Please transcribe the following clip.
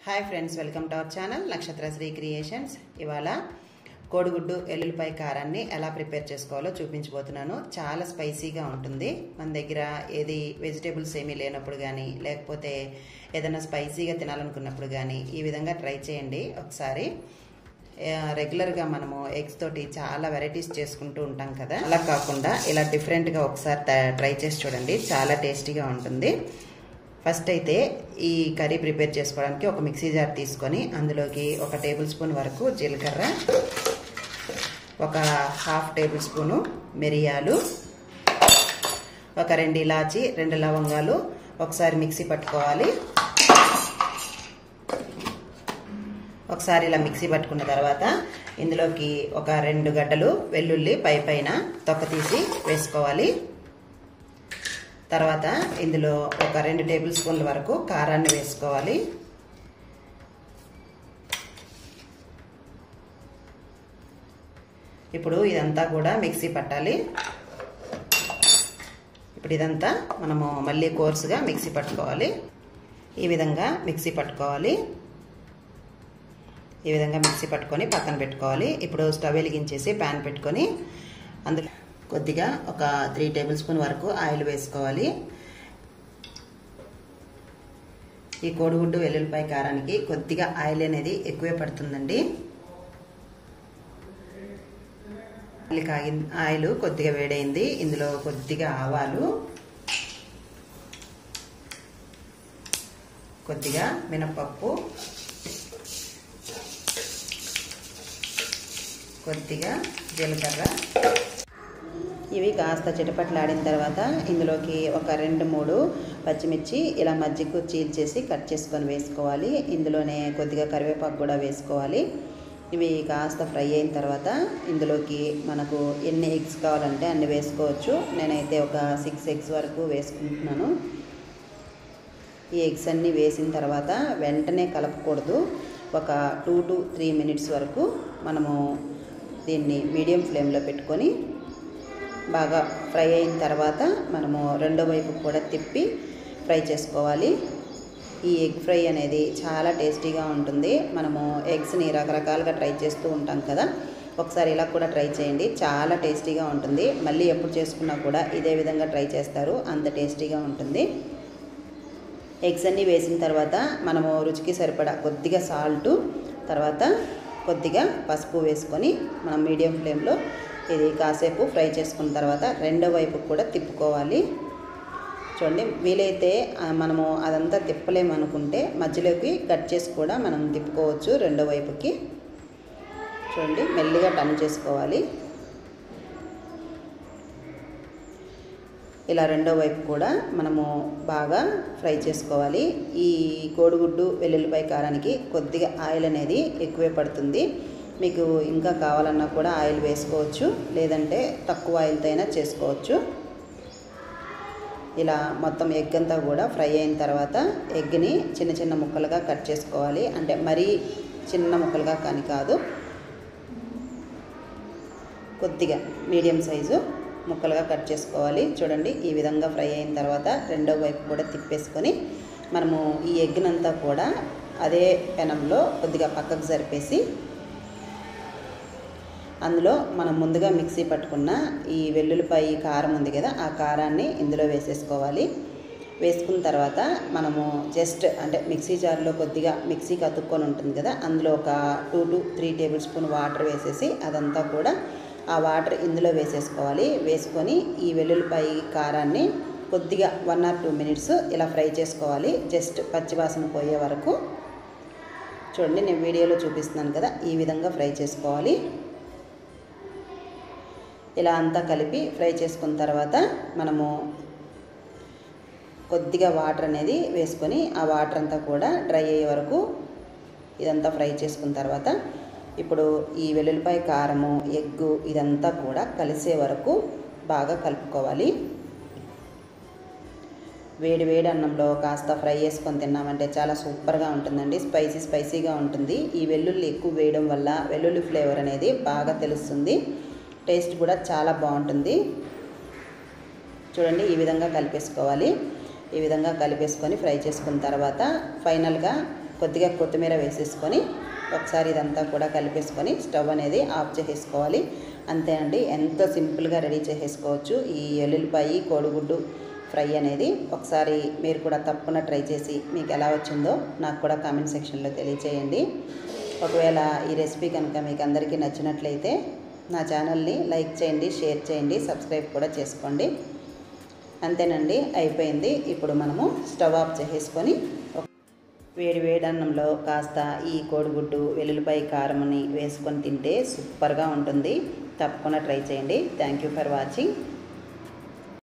hi friends welcome to our channel Nakshatra Sri creations ఇవాళ కోడిగుడ్డు ఎల్లుల్లిపాయ కారాన్ని ఎలా ప్రిపేర్ చేసుకోవాలో చూపించబోతున్నాను చాలా స్పైసీగా ఉంటుంది మన దగ్గర ఏది వెజిటేబుల్స్ ఏమీ లేనప్పుడు కానీ లేకపోతే ఏదైనా స్పైసీగా తినాలనుకున్నప్పుడు కానీ ఈ విధంగా ట్రై చేయండి ఒకసారి ఆ, రెగ్యులర్గా మనము ఎగ్స్ తోటి చాలా వెరైటీస్ చేసుకుంటూ ఉంటాం కదా అలా కాకుండా ఇలా డిఫరెంట్గా ఒకసారి త- ట్రై చేసి చూడండి చాలా టేస్టీగా ఉంటుంది ఫస్ట్ అయితే ఈ కర్రీ ప్రిపేర్ చేసుకోవడానికి ఒక మిక్సీ జార్ తీసుకొని అందులోకి ఒక టేబుల్ స్పూన్ వరకు జీలకర్ర ఒక హాఫ్ టేబుల్ స్పూను మిరియాలు ఒక రెండు ఇలాచి రెండు లవంగాలు ఒకసారి మిక్సీ పట్టుకోవాలి ఒకసారి ఇలా మిక్సీ పట్టుకున్న తర్వాత ఇందులోకి ఒక రెండు గడ్డలు వెల్లుల్లి పై పైన తొక్క తీసి వేసుకోవాలి తర్వాత ఇందులో ఒక రెండు టేబుల్ స్పూన్ల వరకు కారాన్ని వేసుకోవాలి ఇప్పుడు ఇదంతా కూడా మిక్సీ పట్టాలి ఇప్పుడు ఇదంతా మనము మళ్ళీ కోర్సుగా మిక్సీ పట్టుకోవాలి ఈ విధంగా మిక్సీ పట్టుకోవాలి ఈ విధంగా మిక్సీ పట్టుకొని పక్కన పెట్టుకోవాలి ఇప్పుడు స్టవ్ వెలిగించేసి ప్యాన్ పెట్టుకొని అందులో కొద్దిగా ఒక త్రీ టేబుల్ స్పూన్ వరకు ఆయిల్ వేసుకోవాలి ఈ కోడిగుడ్డు వెల్లుల్లిపాయ కారానికి కొద్దిగా ఆయిల్ అనేది ఎక్కువే పడుతుందండి ఆయిల్ కాగి ఆయిల్ కొద్దిగా వేడైంది ఇందులో కొద్దిగా ఆవాలు కొద్దిగా మినపప్పు కొద్దిగా జీలకర్ర ఇవి కాస్త చిటపట్లాడిన తర్వాత ఇందులోకి ఒక రెండు మూడు పచ్చిమిర్చి ఇలా మజ్జిగ చీల్చేసి కట్ చేసుకొని వేసుకోవాలి ఇందులోనే కొద్దిగా కరివేపాకు కూడా వేసుకోవాలి ఇవి కాస్త ఫ్రై అయిన తర్వాత ఇందులోకి మనకు ఎన్ని ఎగ్స్ కావాలంటే అన్ని వేసుకోవచ్చు నేనైతే ఒక సిక్స్ ఎగ్స్ వరకు వేసుకుంటున్నాను ఈ ఎగ్స్ అన్నీ వేసిన తర్వాత వెంటనే కలపకూడదు ఒక టూ టు త్రీ మినిట్స్ వరకు మనము దీన్ని మీడియం ఫ్లేమ్లో పెట్టుకొని బాగా ఫ్రై అయిన తర్వాత మనము రెండో వైపు కూడా తిప్పి ఫ్రై చేసుకోవాలి ఈ ఎగ్ ఫ్రై అనేది చాలా టేస్టీగా ఉంటుంది మనము ఎగ్స్ని రకరకాలుగా ట్రై చేస్తూ ఉంటాం కదా ఒకసారి ఇలా కూడా ట్రై చేయండి చాలా టేస్టీగా ఉంటుంది మళ్ళీ ఎప్పుడు చేసుకున్నా కూడా ఇదే విధంగా ట్రై చేస్తారు అంత టేస్టీగా ఉంటుంది ఎగ్స్ అన్నీ వేసిన తర్వాత మనము రుచికి సరిపడా కొద్దిగా సాల్టు తర్వాత కొద్దిగా పసుపు వేసుకొని మనం మీడియం ఫ్లేమ్లో ఇది కాసేపు ఫ్రై చేసుకున్న తర్వాత రెండో వైపు కూడా తిప్పుకోవాలి చూడండి వీలైతే ఆ, మనము అదంతా తిప్పలేమనుకుంటే మధ్యలోకి కట్ చేసి కూడా మనం తిప్పుకోవచ్చు రెండో వైపుకి చూడండి మెల్లిగా టర్న్ చేసుకోవాలి ఇలా రెండో వైపు కూడా మనము బాగా ఫ్రై చేసుకోవాలి ఈ కోడిగుడ్డు వెల్లుల్లిపాయ కారానికి కొద్దిగా ఆయిల్ అనేది ఎక్కువే పడుతుంది మీకు ఇంకా కావాలన్నా కూడా ఆయిల్ వేసుకోవచ్చు లేదంటే తక్కువ ఆయిల్తో అయినా చేసుకోవచ్చు ఇలా మొత్తం ఎగ్ అంతా కూడా ఫ్రై అయిన తర్వాత ఎగ్ని చిన్న చిన్న ముక్కలుగా కట్ చేసుకోవాలి అంటే మరీ చిన్న ముక్కలుగా కానీ కాదు కొద్దిగా మీడియం సైజు ముక్కలుగా కట్ చేసుకోవాలి చూడండి ఈ విధంగా ఫ్రై అయిన తర్వాత రెండో వైపు కూడా తిప్పేసుకొని మనము ఈ ఎగ్నంతా కూడా అదే పెనంలో కొద్దిగా పక్కకు జరిపేసి అందులో మనం ముందుగా మిక్సీ పట్టుకున్న ఈ వెల్లుల్లిపాయ కారం ఉంది కదా ఆ కారాన్ని ఇందులో వేసేసుకోవాలి వేసుకున్న తర్వాత మనము జస్ట్ అంటే మిక్సీ జార్లో కొద్దిగా మిక్సీకి అతుక్కొని ఉంటుంది కదా అందులో ఒక two to three tablespoon water వేసేసి అదంతా కూడా ఆ వాటర్ ఇందులో వేసేసుకోవాలి వేసుకొని ఈ వెల్లుల్లిపాయ కారాన్ని కొద్దిగా వన్ ఆర్ టూ మినిట్స్ ఇలా ఫ్రై చేసుకోవాలి జస్ట్ పచ్చివాసన పోయే వరకు చూడండి నేను వీడియోలో చూపిస్తున్నాను కదా ఈ విధంగా ఫ్రై చేసుకోవాలి ఇలా అంతా కలిపి ఫ్రై చేసుకున్న తర్వాత మనము కొద్దిగా వాటర్ అనేది వేసుకొని ఆ వాటర్ అంతా కూడా డ్రై అయ్యే వరకు ఇదంతా ఫ్రై చేసుకున్న తర్వాత ఇప్పుడు ఈ వెల్లుల్లిపాయ కారము ఎగ్గు ఇదంతా కూడా కలిసే వరకు బాగా కలుపుకోవాలి వేడి వేడి అన్నంలో కాస్త ఫ్రై చేసుకొని తిన్నామంటే చాలా సూపర్గా ఉంటుందండి స్పైసీ స్పైసీగా ఉంటుంది ఈ వెల్లుల్లి ఎక్కువ వేయడం వల్ల వెల్లుల్లి ఫ్లేవర్ అనేది బాగా తెలుస్తుంది టేస్ట్ కూడా చాలా బాగుంటుంది చూడండి ఈ విధంగా కలిపేసుకోవాలి ఈ విధంగా కలిపేసుకొని ఫ్రై చేసుకున్న తర్వాత ఫైనల్గా కొద్దిగా కొత్తిమీర వేసేసుకొని ఒకసారి ఇదంతా కూడా కలిపేసుకొని స్టవ్ అనేది ఆఫ్ చేసేసుకోవాలి అంతే అండి ఎంతో సింపుల్గా రెడీ చేసేసుకోవచ్చు ఈ ఎల్లుల్లిపాయి కోడిగుడ్డు ఫ్రై అనేది ఒకసారి మీరు కూడా తప్పకుండా ట్రై చేసి మీకు ఎలా వచ్చిందో నాకు కూడా కామెంట్ సెక్షన్లో తెలియచేయండి ఒకవేళ ఈ రెసిపీ కనుక మీకు అందరికీ నచ్చినట్లయితే నా ఛానల్ని లైక్ చేయండి షేర్ చేయండి సబ్స్క్రైబ్ కూడా చేసుకోండి అంతేనండి అయిపోయింది ఇప్పుడు మనము స్టవ్ ఆఫ్ చేసేసుకొని ఒక వేడి వేడి అన్నంలో కాస్త ఈ కోడిగుడ్డు వెల్లుల్లిపాయ కారంని వేసుకొని తింటే సూపర్గా ఉంటుంది తప్పకుండా ట్రై చేయండి థ్యాంక్ యూ ఫర్ వాచింగ్